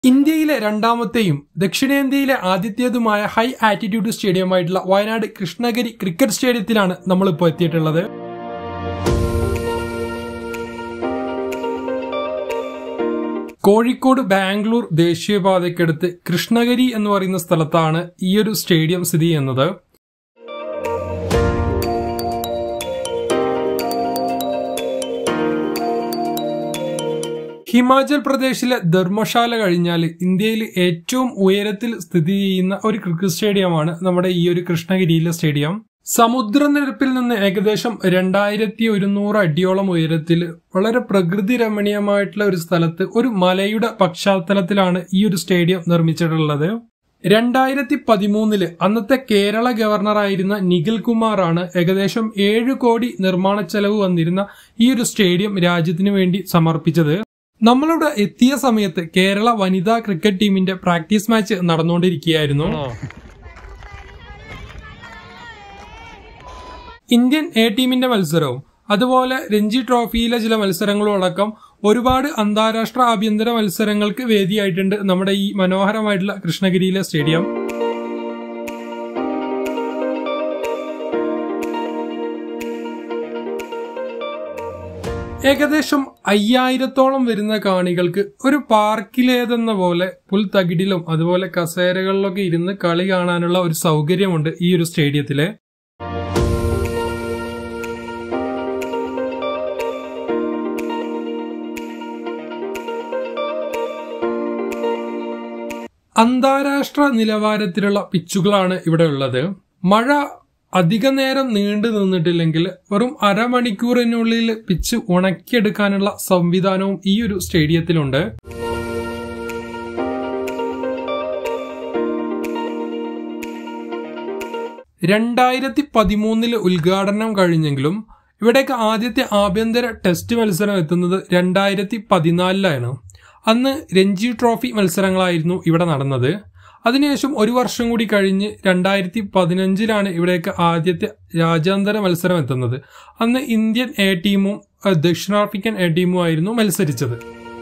ഇന്ത്യയിലെ രണ്ടാമത്തെയും ദക്ഷിണേന്ത്യയിലെ ആദ്യത്തേതുമായ ഹൈ ആറ്റിറ്റ്യൂഡ് സ്റ്റേഡിയമായിട്ടുള്ള വയനാട് കൃഷ്ണഗിരി ക്രിക്കറ്റ് സ്റ്റേഡിയത്തിലാണ് നമ്മളിപ്പോൾ എത്തിയിട്ടുള്ളത് കോഴിക്കോട് ബാംഗ്ലൂർ ദേശീയപാതയ്ക്കടുത്ത് കൃഷ്ണഗിരി എന്ന് പറയുന്ന സ്ഥലത്താണ് ഈ ഒരു സ്റ്റേഡിയം സ്ഥിതി ചെയ്യുന്നത് ഹിമാചൽ പ്രദേശിലെ ധർമ്മശാല കഴിഞ്ഞാൽ ഇന്ത്യയിൽ ഏറ്റവും ഉയരത്തിൽ സ്ഥിതി ചെയ്യുന്ന ഒരു ക്രിക്കറ്റ് സ്റ്റേഡിയമാണ് നമ്മുടെ ഈ ഒരു കൃഷ്ണഗിരിയിലെ സ്റ്റേഡിയം സമുദ്രനിരപ്പിൽ നിന്ന് ഏകദേശം രണ്ടായിരത്തി ഒരുന്നൂറ് അടിയോളം ഉയരത്തിൽ വളരെ പ്രകൃതി രമണീയമായിട്ടുള്ള ഒരു സ്ഥലത്ത് ഒരു മലയുടെ പശ്ചാത്തലത്തിലാണ് ഈ ഒരു സ്റ്റേഡിയം നിർമ്മിച്ചിട്ടുള്ളത് രണ്ടായിരത്തി പതിമൂന്നില് അന്നത്തെ കേരള ഗവർണറായിരുന്ന നിഖിൽ കുമാറാണ് ഏകദേശം ഏഴ് കോടി നിർമ്മാണ ചെലവ് വന്നിരുന്ന ഈ ഒരു സ്റ്റേഡിയം രാജ്യത്തിന് വേണ്ടി സമർപ്പിച്ചത് നമ്മളിവിടെ എത്തിയ സമയത്ത് കേരള വനിതാ ക്രിക്കറ്റ് ടീമിന്റെ പ്രാക്ടീസ് മാച്ച് നടന്നുകൊണ്ടിരിക്കുകയായിരുന്നു ഇന്ത്യൻ എ ടീമിന്റെ മത്സരവും അതുപോലെ രഞ്ജി ട്രോഫിയിലെ ചില മത്സരങ്ങളും അടക്കം ഒരുപാട് അന്താരാഷ്ട്ര ആഭ്യന്തര മത്സരങ്ങൾക്ക് വേദിയായിട്ടുണ്ട് നമ്മുടെ ഈ മനോഹരമായിട്ടുള്ള കൃഷ്ണഗിരിയിലെ സ്റ്റേഡിയം ഏകദേശം അയ്യായിരത്തോളം വരുന്ന കാണികൾക്ക് ഒരു പാർക്കിലേതെന്ന പോലെ പുൽത്തകിടിലും അതുപോലെ കസേരകളിലൊക്കെ ഇരുന്ന് കളി കാണാനുള്ള ഒരു സൗകര്യമുണ്ട് ഈ ഒരു സ്റ്റേഡിയത്തില് അന്താരാഷ്ട്ര നിലവാരത്തിലുള്ള പിച്ചുകളാണ് ഇവിടെ ഉള്ളത് മഴ അധിക നേരം നീണ്ടു നിന്നിട്ടില്ലെങ്കിൽ വെറും അരമണിക്കൂറിനുള്ളിൽ പിച്ച് ഉണക്കിയെടുക്കാനുള്ള സംവിധാനവും ഈ ഒരു സ്റ്റേഡിയത്തിലുണ്ട് രണ്ടായിരത്തി പതിമൂന്നില് ഉദ്ഘാടനം കഴിഞ്ഞെങ്കിലും ഇവിടേക്ക് ആദ്യത്തെ ആഭ്യന്തര ടെസ്റ്റ് മത്സരം എത്തുന്നത് രണ്ടായിരത്തി പതിനാലിലാണ് അന്ന് രഞ്ജി ട്രോഫി മത്സരങ്ങളായിരുന്നു ഇവിടെ നടന്നത് അതിനുശേഷം ഒരു വർഷം കൂടി കഴിഞ്ഞ് രണ്ടായിരത്തി പതിനഞ്ചിലാണ് ഇവിടേക്ക് ആദ്യത്തെ രാജ്യാന്തര മത്സരം എത്തുന്നത് അന്ന് ഇന്ത്യൻ എ ടീമും ദക്ഷിണാഫ്രിക്കൻ എ ടീമും ആയിരുന്നു മത്സരിച്ചത്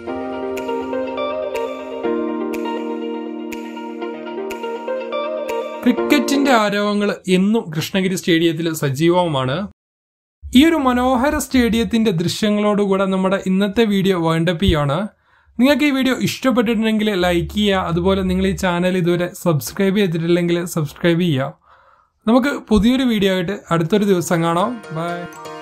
ക്രിക്കറ്റിന്റെ ആരവങ്ങൾ എന്നും കൃഷ്ണഗിരി സ്റ്റേഡിയത്തിൽ സജീവമാണ് ഈ ഒരു മനോഹര സ്റ്റേഡിയത്തിന്റെ ദൃശ്യങ്ങളോടുകൂടെ നമ്മുടെ ഇന്നത്തെ വീഡിയോ വൈൻഡപ്പ് ചെയ്യാണ് നിങ്ങൾക്ക് ഈ വീഡിയോ ഇഷ്ടപ്പെട്ടിട്ടുണ്ടെങ്കിൽ ലൈക്ക് ചെയ്യുക അതുപോലെ നിങ്ങൾ ഈ ചാനൽ ഇതുവരെ സബ്സ്ക്രൈബ് ചെയ്തിട്ടില്ലെങ്കിൽ സബ്സ്ക്രൈബ് ചെയ്യുക നമുക്ക് പുതിയൊരു വീഡിയോ ആയിട്ട് അടുത്തൊരു ദിവസം കാണാം ബൈ